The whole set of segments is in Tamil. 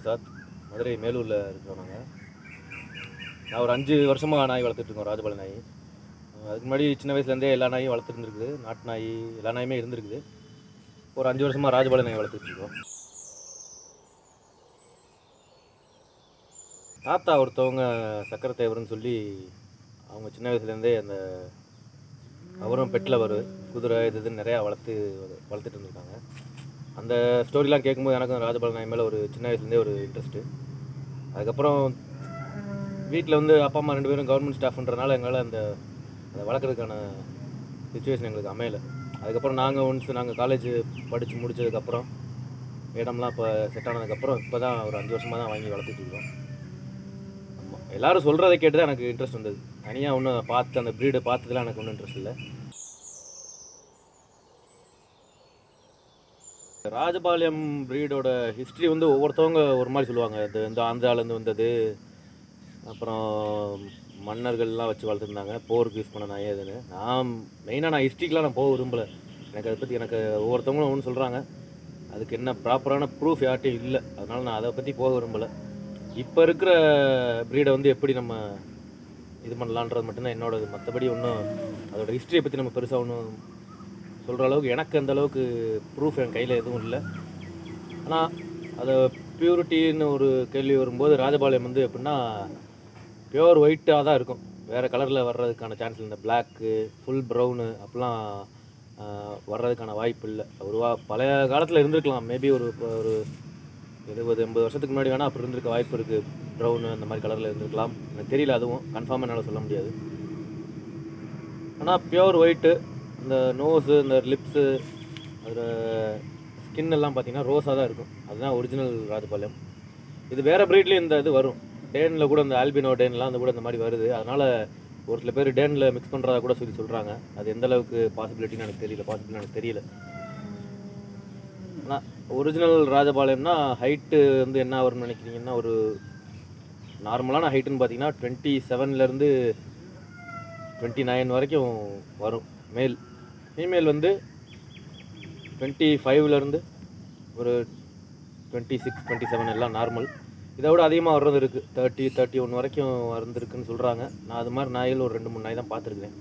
பிரசாத் மதுரை மேலூரில் இருக்கிறோம் நாங்கள் நான் ஒரு அஞ்சு வருஷமாக நாய் வளர்த்துட்டு இருக்கோம் ராஜபாளைய நாய் அதுக்கு முன்னாடி சின்ன வயசுலேருந்தே எல்லா நாயும் வளர்த்துருந்துருக்குது நாட்டு நாய் எல்லா நாயுமே இருந்திருக்குது ஒரு அஞ்சு வருஷமாக ராஜபாளைய நாய் வளர்த்துட்டு இருக்கோம் தாத்தா ஒருத்தவங்க சக்கரை தேவர்னு சொல்லி அவங்க சின்ன வயசுலேருந்தே அந்த அவரும் பெட்டில் வரு குதிரை இது இதுன்னு நிறையா வளர்த்து வளர்த்துட்டு இருந்திருக்காங்க அந்த ஸ்டோரிலாம் கேட்கும்போது எனக்கும் ராஜபாளைய நாய் மேலே ஒரு சின்ன வயசுலேருந்தே ஒரு இன்ட்ரெஸ்ட்டு அதுக்கப்புறம் வீட்டில் வந்து அப்பா அம்மா ரெண்டு பேரும் கவர்மெண்ட் ஸ்டாஃப்ன்றனால எங்களால் அந்த அதை வளர்க்குறதுக்கான சுச்சுவேஷன் எங்களுக்கு அமையலை அதுக்கப்புறம் நாங்கள் ஒன்ஸ் நாங்கள் காலேஜ் படித்து முடிச்சதுக்கப்புறம் இடம்லாம் இப்போ செட் ஆனதுக்கப்புறம் இப்போ தான் ஒரு அஞ்சு வருஷமாக தான் வாங்கி வளர்த்துட்டு இருக்கோம் ஆமாம் எல்லாரும் சொல்கிறத கேட்டு தான் எனக்கு இன்ட்ரெஸ்ட் வந்தது தனியாக ஒன்றும் பார்த்து அந்த ப்ரீடை பார்த்ததுலாம் எனக்கு ஒன்றும் இன்ட்ரெஸ்ட் இல்லை ராஜபாளையம் ப்ரீடோட ஹிஸ்ட்ரி வந்து ஒவ்வொருத்தவங்க ஒரு மாதிரி சொல்லுவாங்க இது இந்த ஆந்திராலேருந்து வந்தது அப்புறம் மன்னர்கள்லாம் வச்சு வளர்த்துருந்தாங்க போருக்கு யூஸ் பண்ண நாய் அதுன்னு நான் மெயினாக நான் ஹிஸ்ட்ரிக்கெலாம் நான் போக விரும்பலை எனக்கு அதை பற்றி எனக்கு ஒவ்வொருத்தவங்களும் ஒன்று சொல்கிறாங்க அதுக்கு என்ன ப்ராப்பரான ப்ரூஃப் யார்ட்டையும் இல்லை அதனால் நான் அதை பற்றி போக விரும்பலை இப்போ இருக்கிற ப்ரீடை வந்து எப்படி நம்ம இது பண்ணலான்றது மட்டும்தான் என்னோடது மற்றபடி ஒன்றும் அதோட ஹிஸ்ட்ரியை பற்றி நம்ம பெருசாக ஒன்றும் சொல்கிற அளவுக்கு எனக்கு அந்த அளவுக்கு ப்ரூஃப் என் கையில் எதுவும் இல்லை ஆனால் அதை பியூரிட்டின்னு ஒரு கேள்வி வரும்போது ராஜபாளையம் வந்து எப்படின்னா பியூர் ஒயிட்டாக தான் இருக்கும் வேறு கலரில் வர்றதுக்கான சான்ஸ் இந்த பிளாக்கு ஃபுல் ப்ரௌனு அப்படிலாம் ஆஹ், வர்றதுக்கான வாய்ப்பு இல்லை ஒரு வா பழைய காலத்தில் இருந்திருக்கலாம் மேபி ஒரு ஒரு எழுபது எண்பது வருஷத்துக்கு முன்னாடி வேணால் அப்படி இருந்திருக்க வாய்ப்பு இருக்குது ப்ரௌனு அந்த மாதிரி கலரில் இருந்திருக்கலாம் எனக்கு தெரியல அதுவும் கன்ஃபார்மாக என்னால் சொல்ல முடியாது ஆனால் பியூர் ஒயிட்டு இந்த நோஸு இந்த லிப்ஸு அதில் ஸ்கின் எல்லாம் பார்த்தீங்கன்னா ரோஸாக தான் இருக்கும் அதுதான் ஒரிஜினல் ராஜபாளையம் இது வேறு ப்ரீட்லேயும் இந்த இது வரும் டேனில் கூட இந்த ஆல்பினோ டேன்லாம் அந்த கூட இந்த மாதிரி வருது அதனால் ஒரு சில பேர் டேனில் மிக்ஸ் பண்ணுறதா கூட சொல்லி சொல்கிறாங்க அது எந்த அளவுக்கு பாசிபிலிட்டின்னு எனக்கு தெரியல பாசிபிள் எனக்கு தெரியல ஆனால் ஒரிஜினல் ராஜபாளையம்னா ஹைட்டு வந்து என்ன வரும்னு நினைக்கிறீங்கன்னா ஒரு நார்மலான ஹைட்டுன்னு பார்த்தீங்கன்னா டுவெண்ட்டி செவன்லேருந்து டுவெண்ட்டி நைன் வரைக்கும் வரும் மேல் ஃபீமேல் வந்து டுவெண்ட்டி ஃபைவ்லேருந்து ஒரு டுவெண்ட்டி சிக்ஸ் டுவெண்ட்டி செவன் எல்லாம் நார்மல் இதை விட அதிகமாக வர்றது இருக்குது தேர்ட்டி தேர்ட்டி ஒன் வரைக்கும் வந்திருக்குன்னு சொல்கிறாங்க நான் அது மாதிரி நாயில் ஒரு ரெண்டு மூணு நாய் தான் பார்த்துருக்கேன்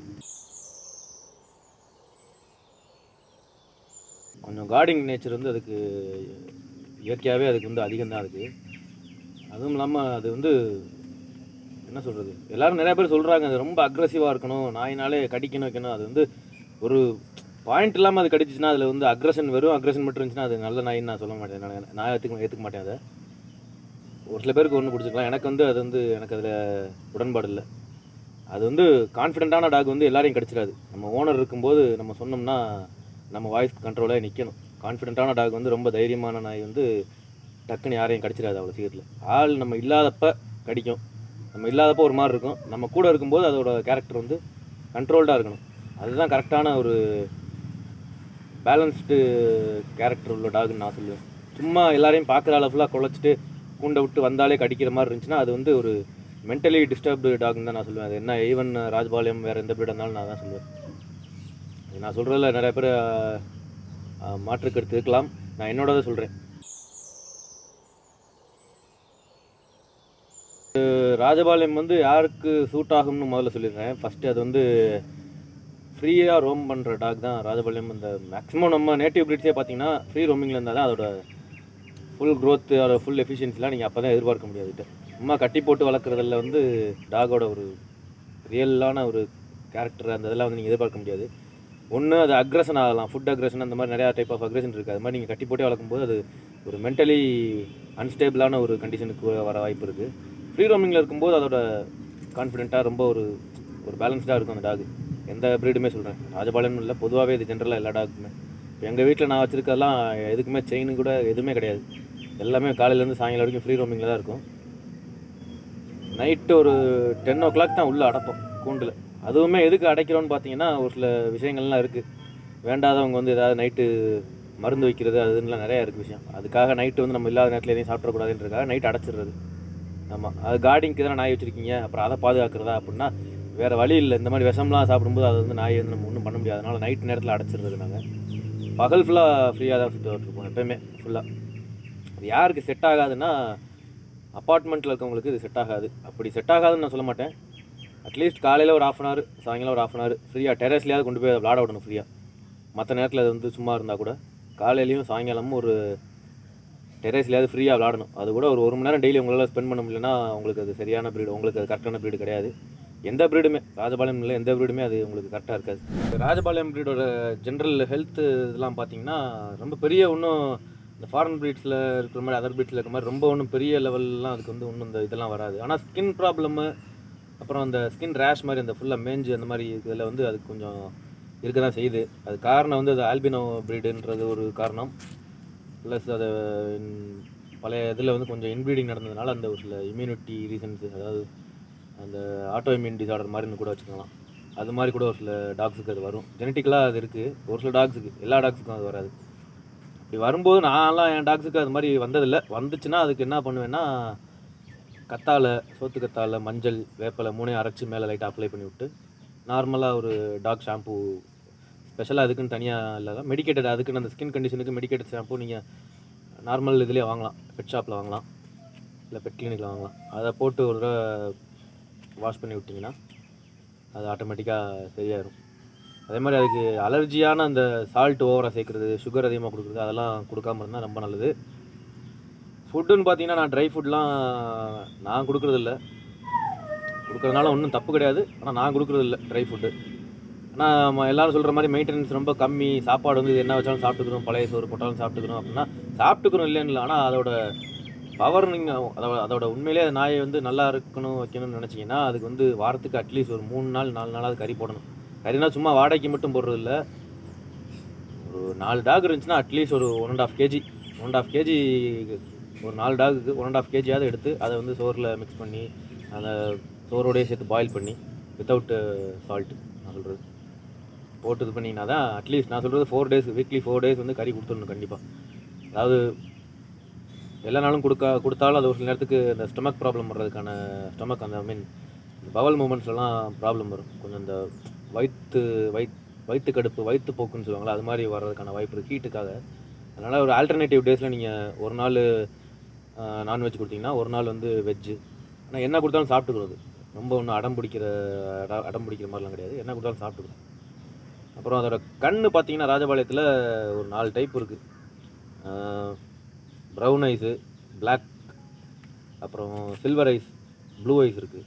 கொஞ்சம் கார்டிங் நேச்சர் வந்து அதுக்கு இயற்கையாகவே அதுக்கு வந்து அதிகம் தான் இருக்குது அதுவும் இல்லாமல் அது வந்து என்ன சொல்கிறது எல்லாரும் நிறைய பேர் சொல்கிறாங்க அது ரொம்ப அக்ரஸிவாக இருக்கணும் நாயினாலே கடிக்கணும் வைக்கணும் அது வந்து ஒரு பாயிண்ட் இல்லாமல் அது கடிச்சிச்சுன்னா அதில் வந்து அக்ரஷன் வெறும் அக்ரஷன் மட்டும் இருந்துச்சுன்னா அது நல்ல நாயின்னு நான் சொல்ல மாட்டேன் நான் நான் ஏற்றுக்க ஏற்றுக்க மாட்டேன் அதை ஒரு சில பேருக்கு ஒன்று பிடிச்சிக்கலாம் எனக்கு வந்து அது வந்து எனக்கு அதில் உடன்பாடு இல்லை அது வந்து கான்ஃபிடென்ட்டான டாக் வந்து எல்லாரையும் கடிச்சிடாது நம்ம ஓனர் இருக்கும்போது நம்ம சொன்னோம்னா நம்ம வாய்ஸ் கண்ட்ரோலாக நிற்கணும் கான்ஃபிடென்ட்டான டாக் வந்து ரொம்ப தைரியமான நாய் வந்து டக்குன்னு யாரையும் கடிச்சிடாது அவ்வளோ சீக்கிரத்தில் ஆள் நம்ம இல்லாதப்ப கடிக்கும் நம்ம இல்லாதப்போ ஒரு மாதிரி இருக்கும் நம்ம கூட இருக்கும்போது அதோட கேரக்டர் வந்து கண்ட்ரோல்டாக இருக்கணும் அதுதான் கரெக்டான ஒரு பேலன்ஸ்டு கேரக்டர் உள்ள டாக்னு நான் சொல்லுவேன் சும்மா எல்லாரையும் பார்க்குற அளவு ஃபுல்லாக குழச்சிட்டு கூண்டை விட்டு வந்தாலே கடிக்கிற மாதிரி இருந்துச்சுன்னா அது வந்து ஒரு மென்டலி டிஸ்டர்ப்டு டாக்னு தான் நான் சொல்லுவேன் அது என்ன ஈவன் ராஜபாளையம் வேறு எந்த பிரீடாக இருந்தாலும் நான் தான் சொல்லுவேன் இது நான் சொல்கிறதில்ல நிறைய பேர் மாற்று கருத்து இருக்கலாம் நான் என்னோடதை சொல்கிறேன் ராஜபாளையம் வந்து யாருக்கு சூட் ஆகும்னு முதல்ல சொல்லிடுறேன் ஃபஸ்ட்டு அது வந்து ஃப்ரீயாக ரோம் பண்ணுற டாக் தான் ராஜபாளையம் இந்த மேக்ஸிமம் நம்ம நேட்டிவ் பிரீட்ஸே பார்த்தீங்கன்னா ஃப்ரீ ரோமிங்கில் இருந்தால் தான் அதோட ஃபுல் growth அதோட ஃபுல் எஃபிஷியன்சிலாம் நீங்கள் அப்போ தான் எதிர்பார்க்க முடியாது இது. சும்மா கட்டி போட்டு வளர்க்குறதுல வந்து டாகோட ஒரு ரியலான ஒரு கேரக்டர் அந்த இதெல்லாம் வந்து நீங்கள் எதிர்பார்க்க முடியாது ஒன்று அது அக்ரஷன் ஆகலாம் ஃபுட் அக்ரஷன் அந்த மாதிரி நிறையா டைப் ஆஃப் அக்ரஷன் இருக்குது அது மாதிரி நீங்கள் கட்டி போட்டே வளர்க்கும்போது அது ஒரு மென்டலி அன்ஸ்டேபிளான ஒரு கண்டிஷனுக்கு வர வாய்ப்பு இருக்குது ஃப்ரீ ரோமிங்கில் இருக்கும்போது அதோட கான்ஃபிடென்ட்டாக ரொம்ப ஒரு ஒரு பேலன்ஸ்டாக இருக்கும் அந்த டாக் எந்த ப்ரீடுமே சொல்கிறேன் ராஜபாளையம் இல்லை பொதுவாகவே இது ஜென்ரலாக எல்லா டாக்குமே இப்போ எங்கள் வீட்டில் நான் வச்சுருக்கதெல்லாம் எதுக்குமே செயின் கூட எதுவுமே கிடையாது எல்லாமே காலையிலேருந்து சாயங்காலம் வரைக்கும் ஃப்ரீ ரோமிங்கில் தான் இருக்கும் நைட்டு ஒரு டென் ஓ கிளாக் தான் உள்ளே அடைப்போம் கூண்டில் அதுவுமே எதுக்கு அடைக்கிறோன்னு பார்த்தீங்கன்னா ஒரு சில விஷயங்கள்லாம் இருக்குது வேண்டாதவங்க வந்து ஏதாவது நைட்டு மருந்து வைக்கிறது அதுலாம் நிறையா இருக்குது விஷயம் அதுக்காக நைட்டு வந்து நம்ம இல்லாத நேரத்தில் எதையும் சாப்பிடக்கூடாதுன்றதுக்காக நைட் அடைச்சிடுறது ஆமாம் அது கார்டிங்க்கு தானே நாய் வச்சுருக்கீங்க அப்புறம் அதை பாதுகாக்கிறதா அப்படின்னா வேறு வழி இல்லை இந்த மாதிரி விஷம்லாம் சாப்பிடும்போது அது வந்து நாய் வந்து நம்ம ஒன்றும் பண்ண முடியாது அதனால் நைட் நேரத்தில் அடைச்சிடுறது நாங்கள் பகல் ஃபுல்லாக ஃப்ரீயாக தான் சுற்றி இருப்போம் எப்பயுமே ஃபுல்லாக அது யாருக்கு செட் ஆகாதுன்னா அப்பார்ட்மெண்ட்டில் இருக்கவங்களுக்கு இது செட் ஆகாது அப்படி செட் ஆகாதுன்னு நான் சொல்ல மாட்டேன் அட்லீஸ்ட் காலையில் ஒரு ஆஃப் அன் ஹவர் சாயங்காலம் ஒரு ஆஃப் அன் ஹவர் ஃப்ரீயாக டெரஸ்லையாவது கொண்டு போய் அதை விளாட விடணும் ஃப்ரீயாக மற்ற நேரத்தில் அது வந்து சும்மா இருந்தால் கூட காலையிலையும் சாயங்காலமும் ஒரு டெரஸ்லையாவது ஃப்ரீயாக விளாடணும் அது கூட ஒரு ஒரு மணி நேரம் டெய்லி உங்களால் ஸ்பெண்ட் பண்ண முடியலன்னா உங்களுக்கு அது சரியான ப்ரீடு உங்களுக்கு அது கரெக்டான ப்ரீடு கிடையாது எந்த ப்ரீடுமே ராஜபாளையம் இல்லை எந்த ப்ரீடுமே அது உங்களுக்கு கரெக்டாக இருக்காது இந்த ராஜபாளையம் ப்ரீடோட ஜென்ரல் ஹெல்த் இதெல்லாம் பார்த்தீங்கன்னா ரொம்ப பெரிய ஒன்றும் இந்த ஃபாரின் ப்ரீட்ஸில் இருக்கிற மாதிரி அதர் ப்ரீட்ஸில் இருக்கிற மாதிரி ரொம்ப ஒன்றும் பெரிய லெவல்லாம் அதுக்கு வந்து ஒன்றும் இந்த இதெல்லாம் வராது ஆனால் ஸ்கின் ப்ராப்ளமு அப்புறம் அந்த ஸ்கின் ரேஷ் மாதிரி அந்த ஃபுல்லாக மேஞ்சு அந்த மாதிரி இதில் வந்து அது கொஞ்சம் இருக்க தான் செய்யுது அது காரணம் வந்து அது ஆல்பினோ ப்ரீடுன்றது ஒரு காரணம் ப்ளஸ் அது இன்- பழைய இதில் வந்து கொஞ்சம் இன்ப்ரீடிங் நடந்ததுனால அந்த ஒரு சில இம்யூனிட்டி ரீசன்ஸ் அதாவது அந்த ஆட்டோ இம்யூன் டிசார்டர் மாதிரின்னு கூட வச்சுக்கலாம் அது மாதிரி கூட ஒரு சில டாக்ஸுக்கு அது வரும் ஜெனட்டிக்கலாக அது இருக்குது ஒரு சில டாக்ஸுக்கு எல்லா டாக்ஸுக்கும் அது வராது இப்படி வரும்போது நான்லாம் என் டாக்ஸுக்கு அது மாதிரி வந்ததில்லை வந்துச்சுன்னா அதுக்கு என்ன பண்ணுவேன்னா கத்தாழை சோத்து கத்தாழை மஞ்சள் வேப்பலை மூணையும் அரைச்சி மேலே லைட்டாக அப்ளை பண்ணி விட்டு நார்மலாக ஒரு டாக் ஷாம்பு ஸ்பெஷலாக அதுக்குன்னு தனியாக இல்லாத மெடிக்கேட்டட் அதுக்குன்னு அந்த ஸ்கின் கண்டிஷனுக்கு மெடிக்கேட்டட் ஷாம்பு நீங்கள் நார்மல் இதுலேயே வாங்கலாம் பெட் ஷாப்பில் வாங்கலாம் இல்லை பெட் கிளினிக்கில் வாங்கலாம் அதை போட்டு ஒரு தடவை வாஷ் பண்ணி விட்டிங்கன்னா அது ஆட்டோமேட்டிக்காக சரியாயிரும் அதே மாதிரி அதுக்கு அலர்ஜியான அந்த சால்ட் ஓவராக சேர்க்குறது சுகர் அதிகமாக கொடுக்குறது அதெல்லாம் கொடுக்காம இருந்தால் ரொம்ப நல்லது ஃபுட்டுன்னு பார்த்தீங்கன்னா நான் ட்ரை ஃபுட்லாம் நான் கொடுக்குறதில்ல கொடுக்குறதுனால ஒன்றும் தப்பு கிடையாது ஆனால் நான் கொடுக்குறதில்ல ட்ரை ஃபுட்டு ஆனால் நம்ம எல்லாரும் சொல்கிற மாதிரி மெயின்டெனன்ஸ் ரொம்ப கம்மி சாப்பாடு வந்து இது என்ன வச்சாலும் சாப்பிட்டுக்கிறோம் பழைய சோறு போட்டாலும் சாப்பிட்டுக்கிறோம் அப்படின்னா சாப்பிட்டுக்கிறோம் இல்லைன்னு இல்லை ஆனால் அதோட பவர் நீங்கள் அதோட அதோட உண்மையிலே அந்த நாயை வந்து நல்லா இருக்கணும் வைக்கணும்னு நினச்சிங்கன்னா அதுக்கு வந்து வாரத்துக்கு அட்லீஸ்ட் ஒரு மூணு நாள் நாலு நாளாவது கறி போடணும் கறினா சும்மா வாடகைக்கு மட்டும் போடுறது இல்ல ஒரு நாலு டாக் இருந்துச்சுன்னா அட்லீஸ்ட் ஒரு one and half KG one and half KG ஒரு நாலு டாகுக்கு ஒன் அண்ட் ஆஃப் கேஜியாவது எடுத்து அதை வந்து சோறில் மிக்ஸ் பண்ணி அந்த சோறோடயே சேர்த்து பாயில் பண்ணி வித்தவுட் சால்ட் நான் சொல்கிறது போட்டு இது பண்ணிங்கன்னா தான் அட்லீஸ்ட் நான் சொல்கிறது four days weekly four days வந்து கறி கொடுத்துடணும் கண்டிப்பாக அதாவது எல்லா நாளும் கொடுக்கா கொடுத்தாலும் அது ஒரு சில நேரத்துக்கு இந்த ஸ்டொமக் ப்ராப்ளம் வர்றதுக்கான ஸ்டொமக் அந்த ஐ மீன் பவல் மூமெண்ட்ஸ்லாம் ப்ராப்ளம் வரும் கொஞ்சம் இந்த வயிற்று வயிற் வயிற்று கடுப்பு வயிற்று போக்குன்னு சொல்லுவாங்களா அது மாதிரி வர்றதுக்கான வாய்ப்பு இருக்குது ஹீட்டுக்காக அதனால் ஒரு ஆல்டர்னேட்டிவ் டேஸில் நீங்கள் ஒரு நாள் நான்வெஜ் கொடுத்தீங்கன்னா ஒரு நாள் வந்து வெஜ்ஜு ஆனால் என்ன கொடுத்தாலும் சாப்பிட்டுக்கிறது ரொம்ப ஒன்றும் அடம் பிடிக்கிற அட- அடம் பிடிக்கிற மாதிரிலாம் கிடையாது என்ன கொடுத்தாலும் சாப்பிட்டுக்கிறோம் அப்புறம் அதோட கண்ணு பார்த்தீங்கன்னா ராஜபாளையத்தில் ஒரு நாலு டைப் இருக்குது ப்ரௌன் ஐஸு Black அப்புறம் சில்வர் ஐஸ் ப்ளூ ஐஸ் இருக்குது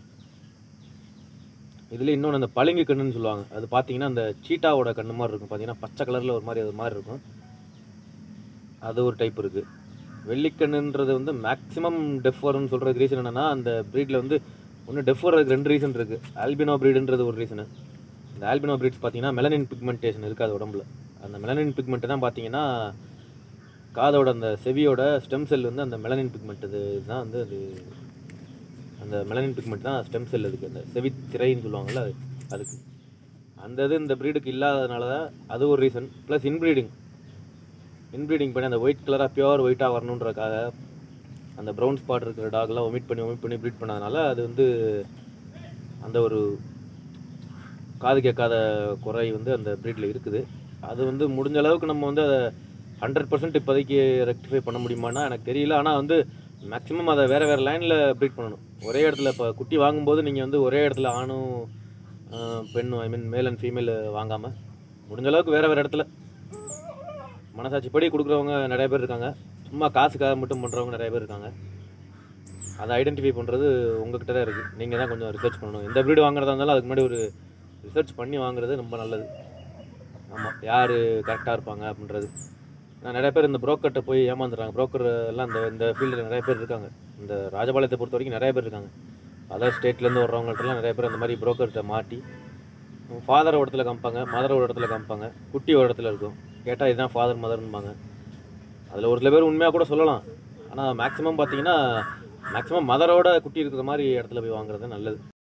இதில் இன்னொன்று அந்த பளிங்கு கண்ணுன்னு சொல்லுவாங்க அது பார்த்தீங்கன்னா அந்த சீட்டாவோட கண்ணு மாதிரி இருக்கும் பார்த்தீங்கன்னா பச்சை கலரில் ஒரு மாதிரி அது மாதிரி இருக்கும் அது ஒரு டைப் இருக்குது வெள்ளிக்கண்ணுன்றது வந்து மேக்ஸிமம் டெஃப் வரும்னு சொல்கிறதுக்கு ரீசன் என்னென்னா அந்த ப்ரீடில் வந்து ஒன்று டெஃப் வர்றதுக்கு ரெண்டு ரீசன் இருக்குது ஆல்பினோ ப்ரீடுன்றது ஒரு ரீசனு இந்த ஆல்பினோ ப்ரீட்ஸ் பார்த்தீங்கன்னா மெலனின் பிக்மெண்டேஷன் இருக்காது உடம்புல அந்த மெலனின் பிக்மெண்ட் தான் பார்த்தீங்கன்னா காதோட அந்த செவியோட ஸ்டெம் செல் வந்து அந்த மெலனின் பிக்மெண்ட் இது தான் வந்து அது அந்த மெலனின் பிக்மெண்ட் தான் ஸ்டெம் செல் இதுக்கு அந்த செவித்திரைன்னு சொல்லுவாங்கல்ல அது அதுக்கு அந்த இது இந்த ப்ரீடுக்கு இல்லாததுனால தான் அது ஒரு ரீசன் ப்ளஸ் இன்ப்ரீடிங் இன்ப்ரீடிங் பண்ணி அந்த ஒயிட் கலராக பியூர் ஒயிட்டாக வரணுன்றக்காக அந்த ப்ரௌன் ஸ்பாட் இருக்கிற டாக்லாம் ஒமிட் பண்ணி ஒமிட் பண்ணி ப்ரீட் பண்ணதுனால அது வந்து அந்த ஒரு காது கேட்காத குறை வந்து அந்த ப்ரீடில் இருக்குது அது வந்து முடிஞ்ச அளவுக்கு நம்ம வந்து அதை ஹண்ட்ரட் பர்சன்ட் இப்போதைக்கு ரெக்டிஃபை பண்ண முடியுமான்னா எனக்கு தெரியல ஆனால் வந்து மேக்ஸிமம் அதை வேறு வேறு லைனில் ப்ரீட் பண்ணணும் ஒரே இடத்துல இப்போ குட்டி வாங்கும்போது நீங்கள் வந்து ஒரே இடத்துல ஆணும் ஆஹ், பெண்ணும் ஐ மீன் மேல் அண்ட் ஃபீமேல் வாங்காமல் முடிஞ்ச அளவுக்கு வேறு வேறு இடத்துல மனசாட்சிப்படி கொடுக்குறவங்க நிறைய பேர் இருக்காங்க சும்மா காசுக்காக மட்டும் பண்ணுறவங்க நிறைய பேர் இருக்காங்க அதை ஐடென்டிஃபை பண்ணுறது உங்ககிட்ட தான் இருக்குது நீங்கள் தான் கொஞ்சம் ரிசர்ச் பண்ணணும் எந்த ப்ரீடு வாங்குறதா இருந்தாலும் அதுக்கு முன்னாடி ஒரு ரிசர்ச் பண்ணி வாங்குறது ரொம்ப நல்லது ஆமாம் யார் கரெக்டாக இருப்பாங்க அப்படின்றது நான் நிறைய பேர் இந்த புரோக்கர்கிட்ட போய் ஏமாந்துடுறாங்க புரோக்கர் எல்லாம் இந்த இந்த ஃபீல்டில் நிறைய பேர் இருக்காங்க இந்த ராஜபாளையத்தை பொறுத்த வரைக்கும் நிறைய பேர் இருக்காங்க அதர் ஸ்டேட்லேருந்து வர்றவங்கள்ட்டலாம் நிறைய பேர் அந்த மாதிரி புரோக்கர்கிட்ட மாட்டி ஃபாதர் ஒரு இடத்துல காமிப்பாங்க மதர் ஒரு இடத்துல காமிப்பாங்க குட்டி ஒரு இடத்துல இருக்கும் கேட்டால் இதுதான் ஃபாதர் மதர்ன்பாங்க அதில் ஒரு சில பேர் உண்மையாக கூட சொல்லலாம் ஆனால் மேக்ஸிமம் பார்த்தீங்கன்னா மேக்ஸிமம் மதரோட குட்டி இருக்கிற மாதிரி இடத்துல போய் வாங்குறது நல்லது